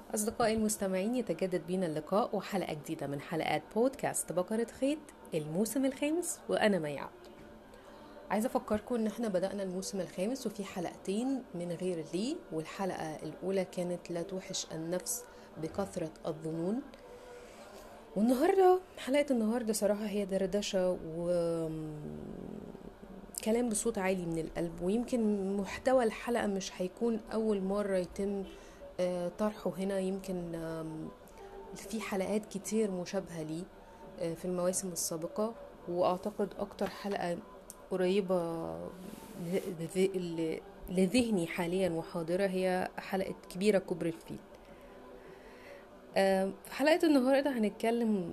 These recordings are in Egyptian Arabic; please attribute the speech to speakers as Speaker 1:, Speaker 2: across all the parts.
Speaker 1: أصدقائي المستمعين يتجدد بينا اللقاء وحلقة جديدة من حلقات بودكاست بقرة خيط الموسم الخامس وأنا مي عبد عايزة أفكركم إن إحنا بدأنا الموسم الخامس وفي حلقتين من غير لي والحلقة الأولى كانت لا توحش النفس بكثرة الظنون والنهاردة حلقة النهاردة صراحة هي دردشة و كلام بصوت عالي من القلب ويمكن محتوى الحلقة مش هيكون أول مرة يتم آه، طرحه هنا يمكن في حلقات كتير مشابهة لي آه، في المواسم السابقة وأعتقد أكتر حلقة قريبة لذهني حاليا وحاضرة هي حلقة كبيرة كبر الفيل في حلقة النهاردة هنتكلم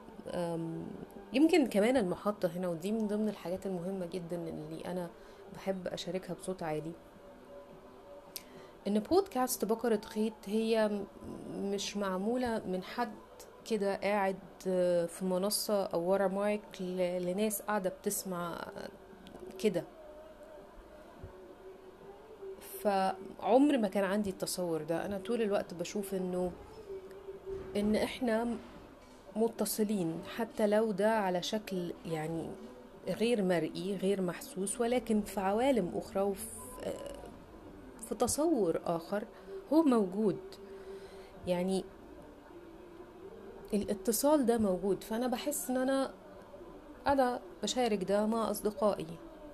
Speaker 1: يمكن كمان المحطة هنا ودي من ضمن الحاجات المهمة جدا اللي أنا بحب أشاركها بصوت عالي ان بودكاست بقرة خيط هي مش معمولة من حد كده قاعد في منصة او ورا مايك لناس قاعدة بتسمع كده فعمر ما كان عندي التصور ده انا طول الوقت بشوف انه ان احنا متصلين حتى لو ده على شكل يعني غير مرئي غير محسوس ولكن في عوالم اخرى وفي في تصور آخر هو موجود يعني الاتصال ده موجود فأنا بحس إن أنا أنا بشارك ده مع أصدقائي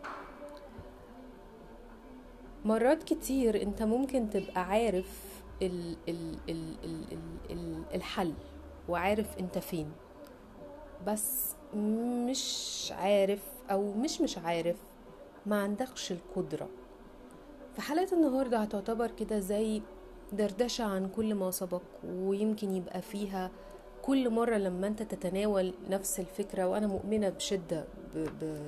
Speaker 1: مرات كتير أنت ممكن تبقى عارف ال ال ال ال ال ال الحل وعارف أنت فين بس مش عارف أو مش مش عارف ما عندكش القدره فحلقة النهاردة هتعتبر كده زي دردشة عن كل ما سبق ويمكن يبقى فيها كل مرة لما انت تتناول نفس الفكرة وانا مؤمنة بشدة ب... ب...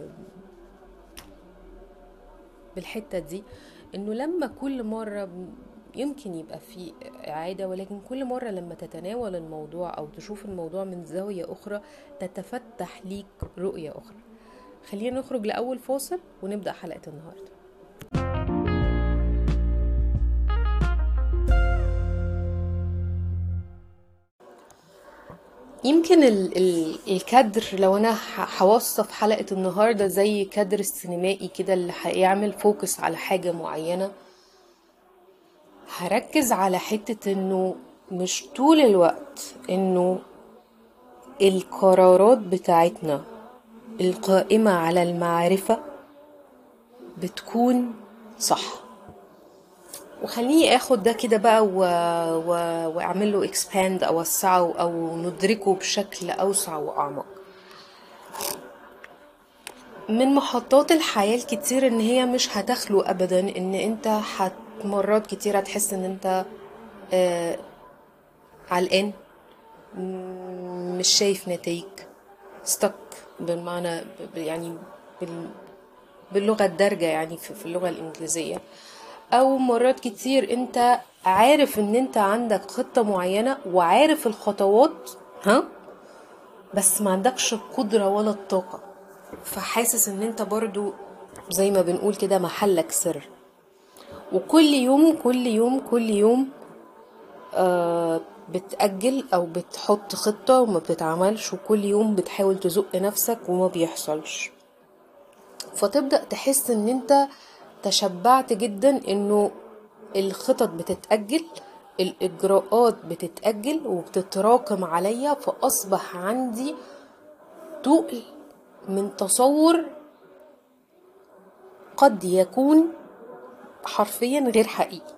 Speaker 1: بالحتة دي انه لما كل مرة يمكن يبقى في إعادة ولكن كل مرة لما تتناول الموضوع أو تشوف الموضوع من زاوية أخرى تتفتح ليك رؤية أخرى خلينا نخرج لأول فاصل ونبدأ حلقة النهارده يمكن ال ال الكادر لو انا هوصف حلقة النهاردة زي كادر السينمائي كده اللي هيعمل فوكس على حاجة معينة هركز على حتة انه مش طول الوقت انه القرارات بتاعتنا القائمة على المعرفة بتكون صح وخليني اخد ده كده بقى و... و... واعمل له اكسباند اوسعه او ندركه بشكل اوسع واعمق من محطات الحياة الكتير ان هي مش هتخلو ابدا ان انت حت مرات كتير هتحس ان انت آه علقان مش شايف نتائج ستك بالمعنى يعني باللغة الدارجة يعني في اللغة الإنجليزية او مرات كتير انت عارف ان انت عندك خطة معينة وعارف الخطوات ها بس ما عندكش القدرة ولا الطاقة فحاسس ان انت برضو زي ما بنقول كده محلك سر وكل يوم كل يوم كل يوم آه بتأجل أو بتحط خطة وما بتتعملش وكل يوم بتحاول تزق نفسك وما بيحصلش فتبدأ تحس ان انت تشبعت جدا انه الخطط بتتأجل الإجراءات بتتأجل وبتتراكم عليا فأصبح عندي تقل من تصور قد يكون حرفيا غير حقيقي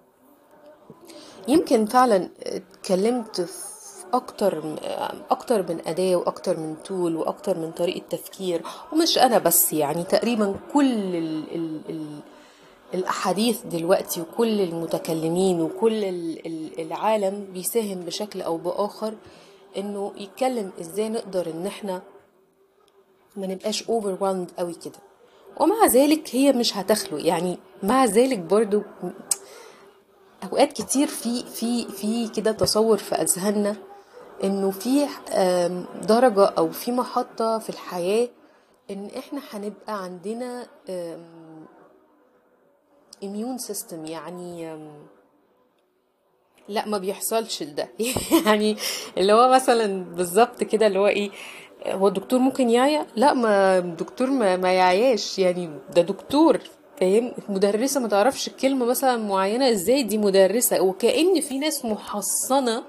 Speaker 1: يمكن فعلا اتكلمت في اكتر اكتر من اداه واكتر من تول واكتر من طريقه تفكير ومش انا بس يعني تقريبا كل ال ال ال الاحاديث دلوقتي وكل المتكلمين وكل العالم بيساهم بشكل او باخر انه يتكلم ازاي نقدر ان احنا ما نبقاش اوفر قوي كده ومع ذلك هي مش هتخلو يعني مع ذلك برضو اوقات كتير في في في كده تصور في اذهاننا انه في درجة او في محطة في الحياة ان احنا هنبقى عندنا immune system يعني لا ما بيحصلش ده يعني اللي هو مثلا بالظبط كده اللي هو ايه هو الدكتور ممكن يعيا لا ما الدكتور ما, ما يعياش يعني ده دكتور فاهم مدرسة ما تعرفش الكلمة مثلا معينة ازاي دي مدرسة وكأن في ناس محصنة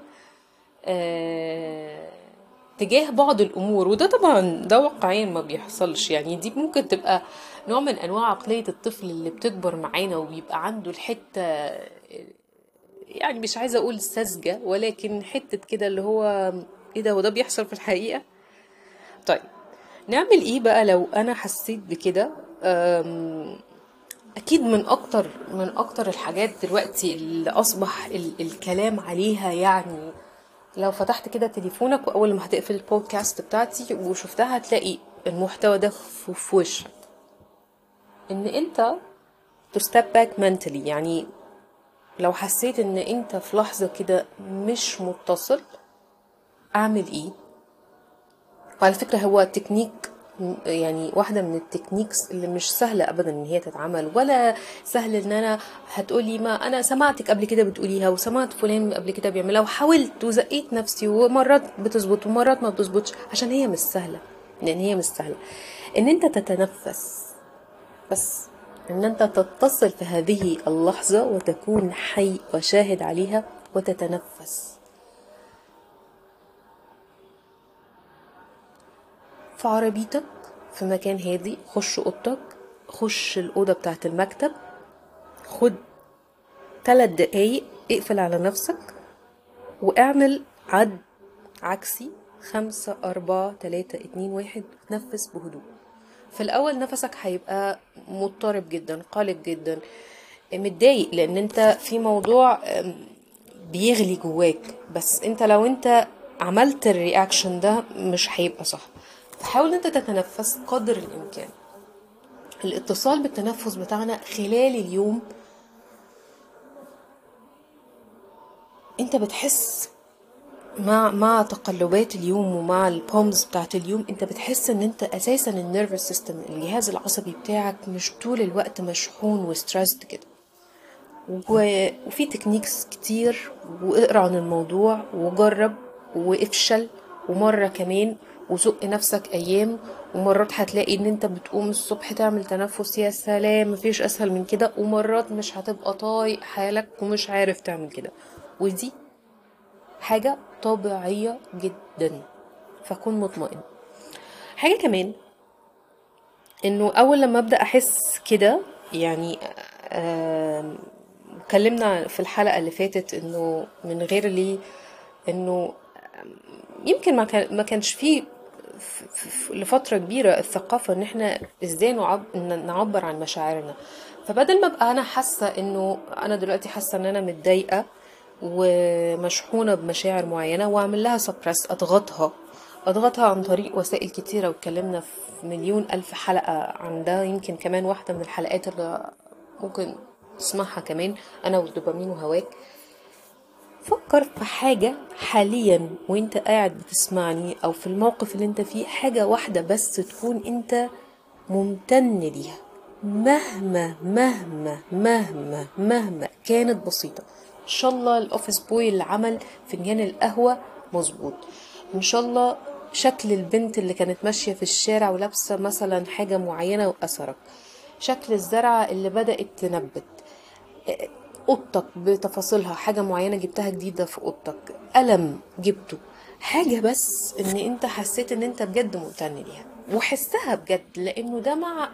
Speaker 1: آه تجاه بعض الامور وده طبعا ده واقعيا ما بيحصلش يعني دي ممكن تبقى نوع من انواع عقلية الطفل اللي بتكبر معانا وبيبقى عنده الحتة يعني مش عايزة اقول ساذجة ولكن حتة كده اللي هو ايه ده وده بيحصل في الحقيقة طيب نعمل ايه بقى لو انا حسيت بكده أم، اكيد من اكتر من اكتر الحاجات دلوقتي اللي اصبح ال الكلام عليها يعني لو فتحت كده تليفونك واول ما هتقفل البودكاست بتاعتي وشفتها هتلاقي المحتوى ده في في وشك ان انت to step back mentally يعني لو حسيت ان انت في لحظة كده مش متصل اعمل ايه وعلى فكرة هو تكنيك يعني واحدة من التكنيكس اللي مش سهلة أبدا إن هي تتعمل ولا سهل إن أنا هتقولي ما أنا سمعتك قبل كده بتقوليها وسمعت فلان قبل كده بيعملها وحاولت وزقيت نفسي ومرات بتظبط ومرات ما بتظبطش عشان هي مش سهلة لأن هي مش سهلة إن أنت تتنفس بس إن أنت تتصل في هذه اللحظة وتكون حي وشاهد عليها وتتنفس في عربيتك في مكان هادي خش اوضتك خش الأوضة بتاعت المكتب خد ثلاث دقايق اقفل على نفسك واعمل عد عكسي خمسة أربعة تلاتة اتنين واحد تنفس بهدوء في الأول نفسك هيبقى مضطرب جدا قلق جدا متضايق لأن انت في موضوع أم، بيغلي جواك بس انت لو انت عملت الرياكشن ده مش هيبقى صح فحاول انت تتنفس قدر الامكان الاتصال بالتنفس بتاعنا خلال اليوم انت بتحس مع مع تقلبات اليوم ومع البومز بتاعت اليوم انت بتحس ان انت اساسا النيرفس سيستم الجهاز العصبي بتاعك مش طول الوقت مشحون وستريسد كده و- وفي تكنيكس كتير واقرا عن الموضوع وجرب وافشل ومرة كمان وزق نفسك ايام ومرات هتلاقي ان انت بتقوم الصبح تعمل تنفس يا سلام مفيش اسهل من كده ومرات مش هتبقى طايق حالك ومش عارف تعمل كده ودي حاجة طبيعية جدا فكن مطمئن حاجة كمان انه اول لما ابدا احس كده يعني آم، اتكلمنا في الحلقه اللي فاتت انه من غير ليه انه يمكن ما كان ما كانش فيه ف- ف- لفتره كبيره الثقافه ان احنا ازاي نعب إن نعبر عن مشاعرنا فبدل ما ابقى انا حاسه انه انا دلوقتي حاسه ان انا متضايقه ومشحونه بمشاعر معينه واعمل لها سبرس اضغطها اضغطها عن طريق وسائل كتيره واتكلمنا في مليون الف حلقه عن ده يمكن كمان واحده من الحلقات اللي ممكن تسمعها كمان انا والدوبامين وهواك فكر في حاجة حاليا وانت قاعد بتسمعني او في الموقف اللي انت فيه حاجة واحدة بس تكون انت ممتن ليها مهما مهما مهما مهما كانت بسيطة ان شاء الله الاوفيس بوي اللي عمل فنجان القهوة مظبوط ان شاء الله شكل البنت اللي كانت ماشية في الشارع ولابسة مثلا حاجة معينة وأثرك شكل الزرعة اللي بدأت تنبت اوضتك بتفاصيلها حاجة معينة جبتها جديدة في اوضتك قلم جبته حاجة بس ان انت حسيت ان انت بجد ممتن ليها وحسها بجد لانه ده مع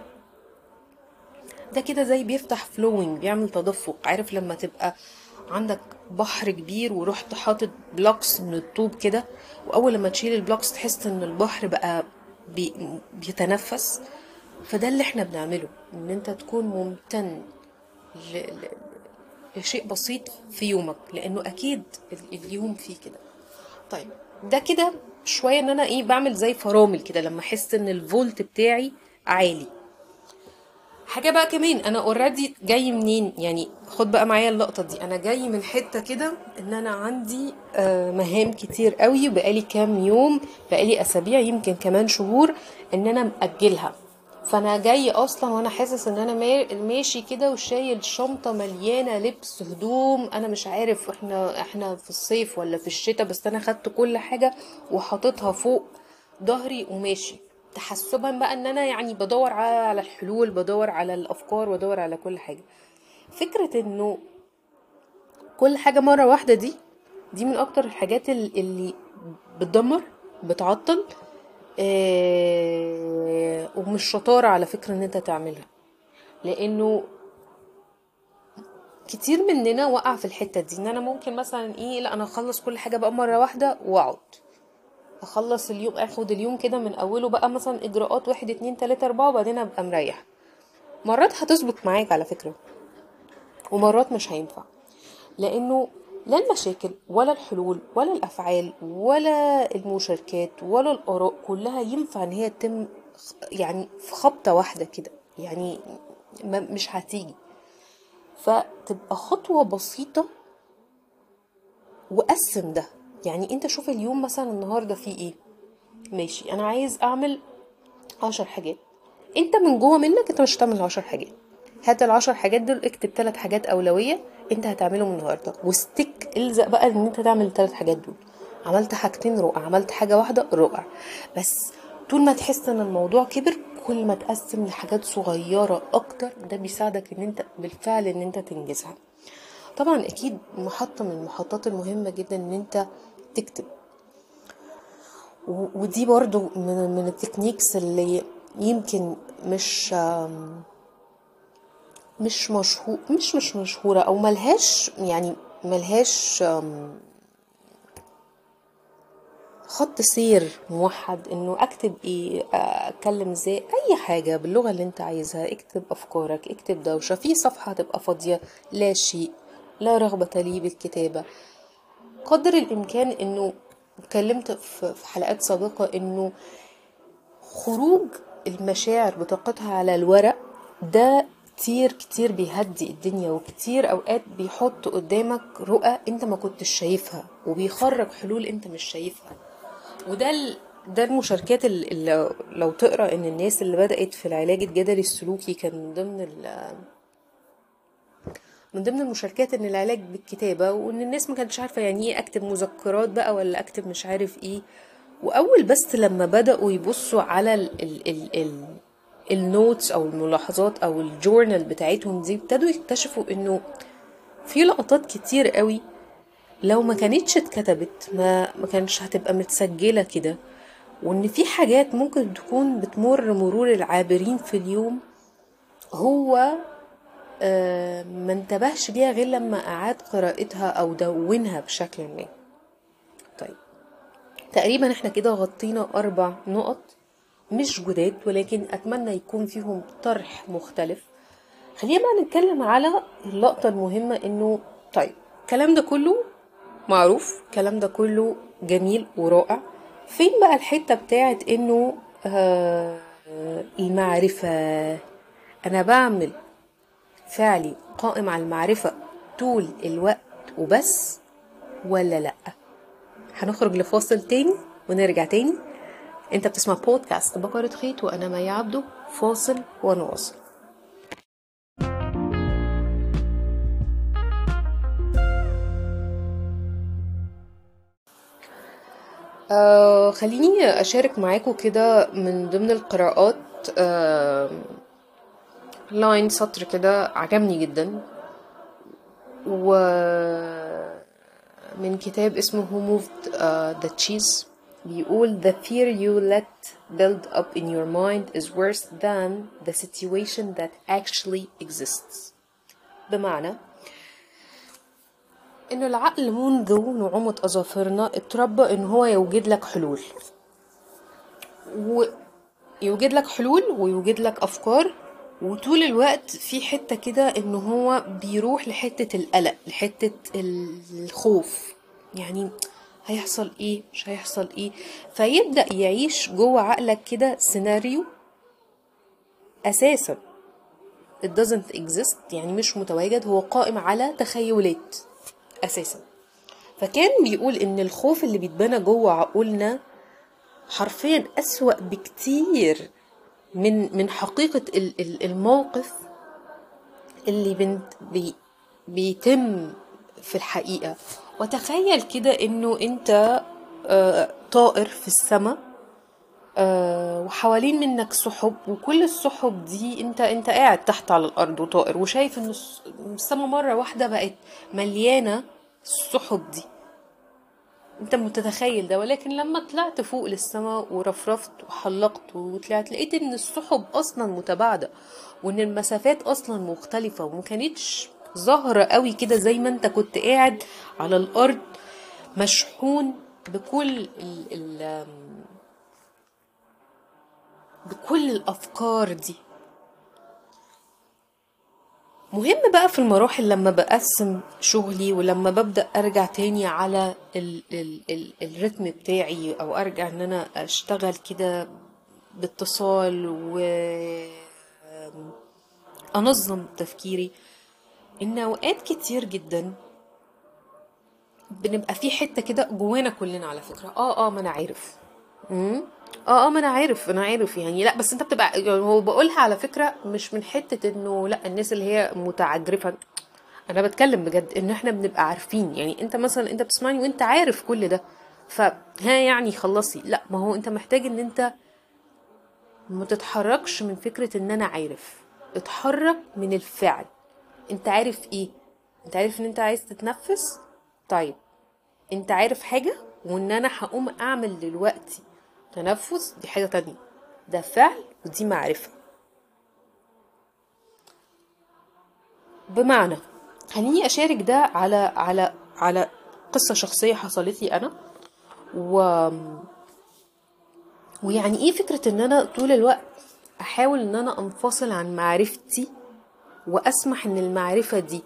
Speaker 1: ده كده زي بيفتح فلوينج بيعمل تدفق عارف لما تبقى عندك بحر كبير ورحت حاطط بلوكس من الطوب كده واول لما تشيل البلوكس تحس ان البحر بقى بي بيتنفس فده اللي احنا بنعمله ان انت تكون ممتن ل... ل... لشيء بسيط في يومك لانه اكيد ال- اليوم فيه كده طيب ده كده شويه ان انا ايه بعمل زي فرامل كده لما احس ان الفولت بتاعي عالي حاجه بقى كمان انا اوريدي جاي منين يعني خد بقى معايا اللقطه دي انا جاي من حته كده ان انا عندي آه، مهام كتير قوي بقالي كام يوم بقالي اسابيع يمكن كمان شهور ان انا مأجلها فانا جاي اصلا وانا حاسس ان انا ما- ماشي كده وشايل شنطه مليانه لبس هدوم انا مش عارف احنا احنا في الصيف ولا في الشتاء بس انا خدت كل حاجه وحاططها فوق ظهري وماشي تحسبا بقى ان انا يعني بدور على على الحلول بدور على الافكار بدور على كل حاجه فكره انه كل حاجه مره واحده دي دي من اكتر الحاجات ال- اللي بتدمر بتعطل آه، ومش شطارة على فكرة ان انت تعملها لانه كتير مننا وقع في الحتة دي ان انا ممكن مثلا ايه لا انا اخلص كل حاجة بقى مرة واحدة واقعد اخلص اليوم اخد اليوم كده من اوله بقى مثلا اجراءات واحد اتنين تلاتة اربعة وبعدين ابقى مريح مرات هتظبط معاك على فكرة ومرات مش هينفع لانه لا المشاكل ولا الحلول ولا الافعال ولا المشاركات ولا الاراء كلها ينفع ان هي تتم خ- يعني في خبطه واحده كده يعني ما مش هتيجي فتبقى خطوه بسيطه وقسم ده يعني انت شوف اليوم مثلا النهارده فيه ايه ماشي انا عايز اعمل عشر حاجات انت من جوه منك انت مش هتعمل عشر حاجات هات العشر حاجات دول اكتب ثلاث حاجات اولويه انت هتعملهم النهارده واستك الزق بقى ان انت تعمل الثلاث حاجات دول عملت حاجتين رائع عملت حاجه واحده رائع بس طول ما تحس ان الموضوع كبر كل ما تقسم لحاجات صغيره اكتر ده بيساعدك ان انت بالفعل ان انت تنجزها طبعا اكيد محطه من المحطات المهمه جدا ان انت تكتب و- ودي برضو من من التكنيكس اللي يمكن مش آم، مش مشهور مش مش مشهورة أو ملهاش يعني ملهاش آم، خط سير موحد انه اكتب ايه آه، اتكلم ازاي اي حاجة باللغة اللي انت عايزها اكتب افكارك اكتب دوشة في صفحة هتبقى فاضية لا شيء لا رغبة لي بالكتابة قدر الامكان انه اتكلمت في في حلقات سابقة انه خروج المشاعر بطاقتها على الورق ده كتير كتير بيهدي الدنيا وكتير اوقات بيحط قدامك رؤى انت ما كنتش شايفها وبيخرج حلول انت مش شايفها وده ال... ده المشاركات ال- اللي لو تقرا ان الناس اللي بدات في العلاج الجدلي السلوكي كان من ضمن ال... من ضمن المشاركات ان العلاج بالكتابه وان الناس ما كانتش عارفه يعني ايه اكتب مذكرات بقى ولا اكتب مش عارف ايه واول بس لما بداوا يبصوا على ال ال ال ال النوتس او الملاحظات او الجورنال بتاعتهم دي ابتدوا يكتشفوا انه في لقطات كتير قوي لو ما كانتش اتكتبت ما ما كانش هتبقى متسجله كده وان في حاجات ممكن تكون بتمر مرور العابرين في اليوم هو آه، ما انتبهش ليها غير لما أعاد قراءتها أو دونها بشكل ما طيب تقريبا احنا كده غطينا أربع نقط مش جداد ولكن أتمنى يكون فيهم طرح مختلف خلينا بقى نتكلم على اللقطة المهمة إنه طيب الكلام ده كله معروف الكلام ده كله جميل ورائع فين بقى الحتة بتاعت إنه آه المعرفة أنا بعمل فعلي قائم على المعرفة طول الوقت وبس ولا لأ هنخرج لفاصل تاني ونرجع تاني انت بتسمع بودكاست بقرة خيط وانا مي عبده فاصل ونواصل آه خليني أشارك معاكم كده من ضمن القراءات آه لاين سطر كده عجبني جدا و من كتاب اسمه Who Moved uh, the Cheese بيقول The fear you let build up in your mind is worse than the situation that actually exists بمعنى إن العقل منذ نعومة أظافرنا اتربى إن هو يوجد لك حلول ويوجد لك حلول ويوجد لك أفكار وطول الوقت في حتة كده إن هو بيروح لحتة القلق لحتة الخوف يعني هيحصل ايه مش هيحصل ايه فيبدأ يعيش جوه عقلك كده سيناريو أساسا it doesn't exist يعني مش متواجد هو قائم على تخيلات أساسا فكان بيقول إن الخوف اللي بيتبنى جوه عقولنا حرفيا أسوأ بكتير من من حقيقة ال- ال- الموقف اللي بنت بي بيتم في الحقيقة وتخيل كده انه انت آه، طائر في السماء آه، وحوالين منك سحب وكل السحب دي انت انت قاعد تحت على الارض وطائر وشايف ان الس- السما مرة واحدة بقت مليانة السحب دي انت متتخيل ده ولكن لما طلعت فوق للسماء ورفرفت وحلقت وطلعت لقيت ان السحب اصلا متباعدة وان المسافات اصلا مختلفة وما كانتش ظاهرة قوي كده زي ما انت كنت قاعد على الارض مشحون بكل ال ال بكل الافكار دي مهم بقى في المراحل لما بقسم شغلي ولما ببدأ أرجع تاني على ال ال ال الريتم بتاعي أو أرجع إن أنا أشتغل كده باتصال وأنظم تفكيري إن أوقات كتير جدا بنبقى في حتة كده جوانا كلنا على فكرة اه اه ما أنا عارف مم. اه اه ما انا عارف انا عارف يعني لا بس انت بتبقى يعني هو بقولها على فكره مش من حته انه لا الناس اللي هي متعجرفه انا بتكلم بجد ان احنا بنبقى عارفين يعني انت مثلا انت بتسمعني وانت عارف كل ده فها يعني خلصي لا ما هو انت محتاج ان انت ما تتحركش من فكره ان انا عارف اتحرك من الفعل انت عارف ايه انت عارف ان انت عايز تتنفس طيب انت عارف حاجة وان انا هقوم اعمل دلوقتي تنفس دي حاجة تانية ده فعل ودي معرفة بمعنى خليني اشارك ده على على على قصة شخصية حصلت لي انا و ويعني ايه فكرة ان انا طول الوقت احاول ان انا انفصل عن معرفتي واسمح ان المعرفة دي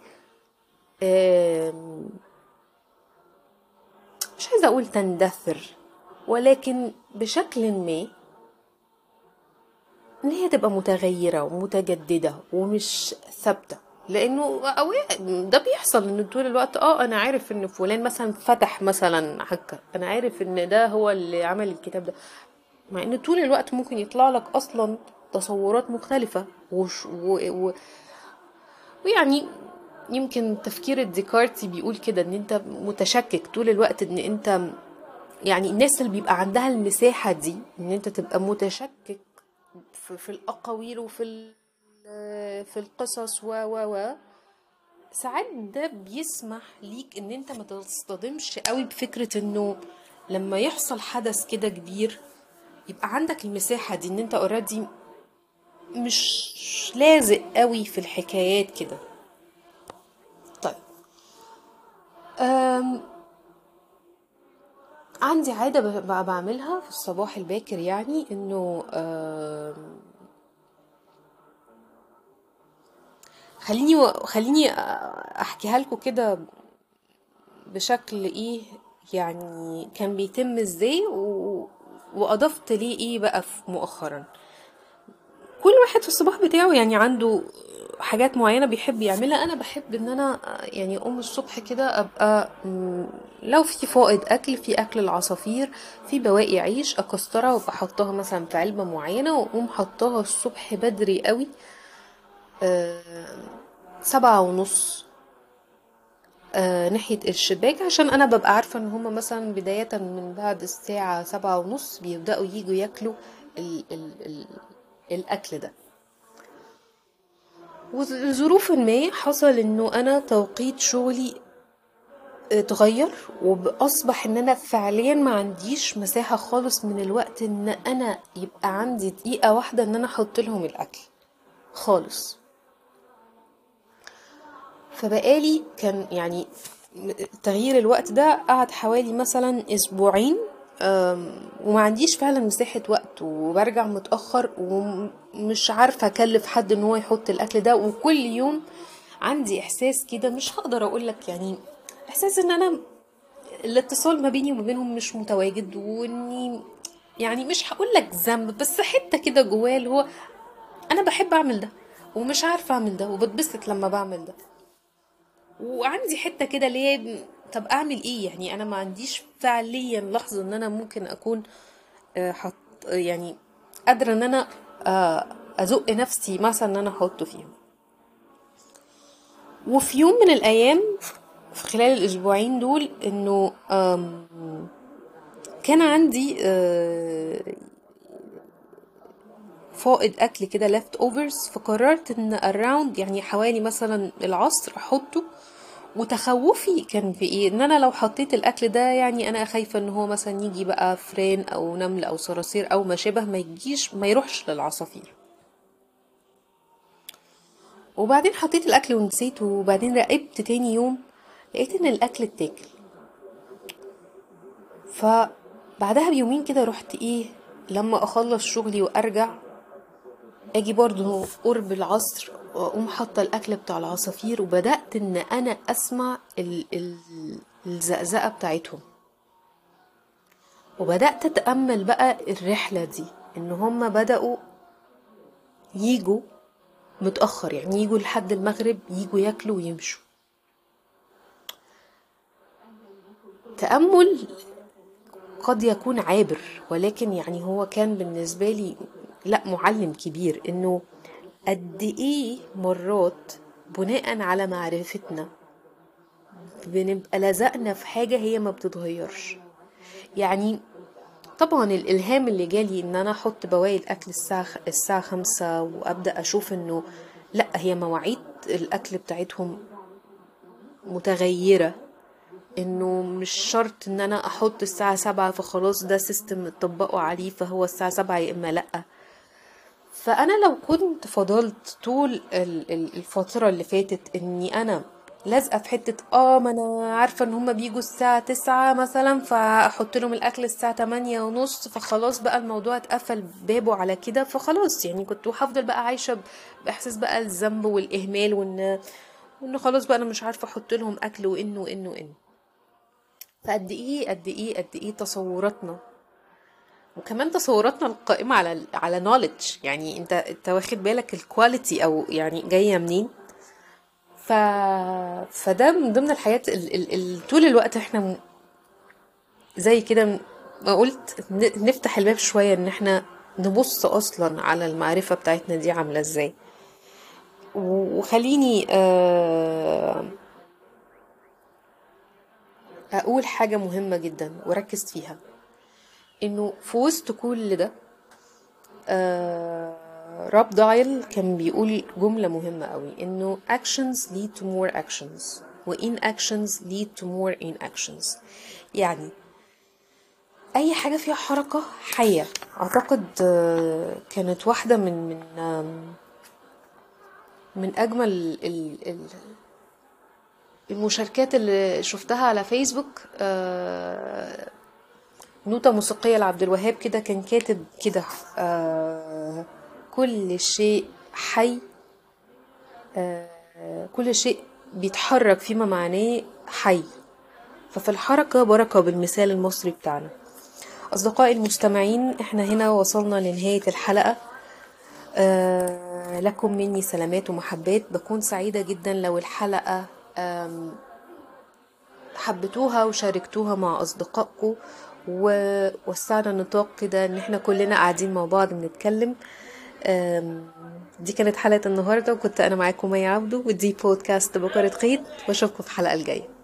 Speaker 1: آم، مش عايزة اقول تندثر ولكن بشكل ما ان هي تبقى متغيرة ومتجددة ومش ثابتة لانه أوقات ده بيحصل ان طول الوقت اه انا عارف ان فلان مثلا فتح مثلا حكة انا عارف ان ده هو اللي عمل الكتاب ده مع ان طول الوقت ممكن يطلع لك اصلا تصورات مختلفة وش و... و... ويعني يمكن التفكير الديكارتي بيقول كده ان انت متشكك طول الوقت ان انت يعني الناس اللي بيبقى عندها المساحة دي ان انت تبقى متشكك في, في الاقاويل وفي ال- في القصص و و و ساعات ده بيسمح ليك ان انت ما تصطدمش قوي بفكرة انه لما يحصل حدث كده كبير يبقى عندك المساحة دي ان انت اوريدي مش لازق قوي في الحكايات كده طيب أم عندي عادة ب- ب- بعملها في الصباح الباكر يعني انه أم خليني و... خليني احكيها لكم كده بشكل ايه يعني كان بيتم ازاي و... واضفت ليه ايه بقى في مؤخرا كل واحد في الصباح بتاعه يعني عنده حاجات معينة بيحب يعملها أنا بحب إن أنا يعني أقوم الصبح كده أبقى م، لو في فائض أكل في أكل العصافير في بواقي عيش أكسرها وبحطها مثلا في علبة معينة وأقوم حطها الصبح بدري قوي آه، سبعة ونص آه، ناحية الشباك عشان أنا ببقى عارفة إن هما مثلا بداية من بعد الساعة سبعة ونص بيبدأوا يجوا ياكلوا ال ال ال الأكل ده وظروف ما حصل إنه أنا توقيت شغلي اتغير وأصبح إن أنا فعليا ما عنديش مساحة خالص من الوقت إن أنا يبقى عندي دقيقة واحدة إن أنا أحط لهم الأكل خالص فبقالي كان يعني تغيير الوقت ده قعد حوالي مثلا اسبوعين أم، وما عنديش فعلا مساحة وقت وبرجع متأخر ومش عارفة اكلف حد ان هو يحط الاكل ده وكل يوم عندي احساس كده مش هقدر اقولك يعني احساس ان انا الاتصال ما بيني وما بينهم مش متواجد واني يعني مش هقولك ذنب بس حتة كده جوايا اللي هو انا بحب اعمل ده ومش عارفة اعمل ده وبتبسط لما بعمل ده وعندي حتة كده ليه طب اعمل ايه يعني انا ما عنديش فعليا لحظة ان انا ممكن اكون آه، حط يعني قادرة ان انا آه، ازق نفسي مثلا ان انا احطه فيهم وفي يوم من الايام في خلال الاسبوعين دول انه آم، كان عندي آه، فائض اكل كده left overs فقررت ان around يعني حوالي مثلا العصر احطه وتخوفي كان في ايه ان انا لو حطيت الاكل ده يعني انا خايفه ان هو مثلا يجي بقى فران او نمل او صراصير او ما شابه ما يجيش ما يروحش للعصافير وبعدين حطيت الاكل ونسيته وبعدين راقبت تاني يوم لقيت ان الاكل اتاكل فبعدها بيومين كده رحت ايه لما اخلص شغلي وارجع اجي برضو قرب العصر واقوم حاطه الاكل بتاع العصافير وبدات ان انا اسمع ال ال الزقزقه بتاعتهم وبدات اتامل بقى الرحله دي ان هم بداوا يجوا متاخر يعني يجوا لحد المغرب يجوا ياكلوا ويمشوا تامل قد يكون عابر ولكن يعني هو كان بالنسبه لي لا معلم كبير انه قد ايه مرات بناء على معرفتنا بنبقى لزقنا في حاجة هي ما بتتغيرش يعني طبعا الالهام اللي جالي ان انا احط بواقي الاكل الساعة الساعة خمسة وابدأ اشوف انه لا هي مواعيد الاكل بتاعتهم متغيرة انه مش شرط ان انا احط الساعة سبعة فخلاص ده سيستم اتطبقوا عليه فهو الساعة سبعة يا اما لأ فانا لو كنت فضلت طول ال- ال- الفتره اللي فاتت اني انا لازقه في حته اه ما انا عارفه ان هما بيجوا الساعه تسعة مثلا فاحط لهم الاكل الساعه تمانية ونص فخلاص بقى الموضوع اتقفل بابه على كده فخلاص يعني كنت هفضل بقى عايشه ب- باحساس بقى الذنب والاهمال وان وان خلاص بقى انا مش عارفه احط لهم اكل وانه وانه وانه فقد ايه قد ايه قد ايه تصوراتنا وكمان تصوراتنا القائمة على على knowledge يعني انت انت واخد بالك الكواليتي او يعني جاية منين ف فده من ضمن الحياة ال... ال... ال... طول الوقت احنا م- زي كده م- ما قلت ن- نفتح الباب شوية ان احنا نبص اصلا على المعرفة بتاعتنا دي عاملة ازاي و- وخليني آه، اقول حاجة مهمة جدا وركز فيها انه في وسط كل ده آه راب دايل كان بيقول جملة مهمة قوي انه actions lead to more actions و inactions lead to more inactions يعني اي حاجة فيها حركة حية اعتقد آه، كانت واحدة من من آم، من اجمل ال ال المشاركات اللي شفتها على فيسبوك آه، نوتة موسيقية لعبد الوهاب كده كان كاتب كده آه كل شيء حي آه كل شيء بيتحرك فيما معناه حي ففي الحركة بركة بالمثال المصري بتاعنا أصدقائي المستمعين احنا هنا وصلنا لنهاية الحلقة آه لكم مني سلامات ومحبات بكون سعيدة جدا لو الحلقة آم، حبيتوها وشاركتوها مع أصدقائكم ووسعنا النطاق كده ان احنا كلنا قاعدين مع بعض بنتكلم آم، دي كانت حلقة النهاردة وكنت أنا معاكم مي عبدو ودي بودكاست بكرة خيط وأشوفكم في الحلقة الجاية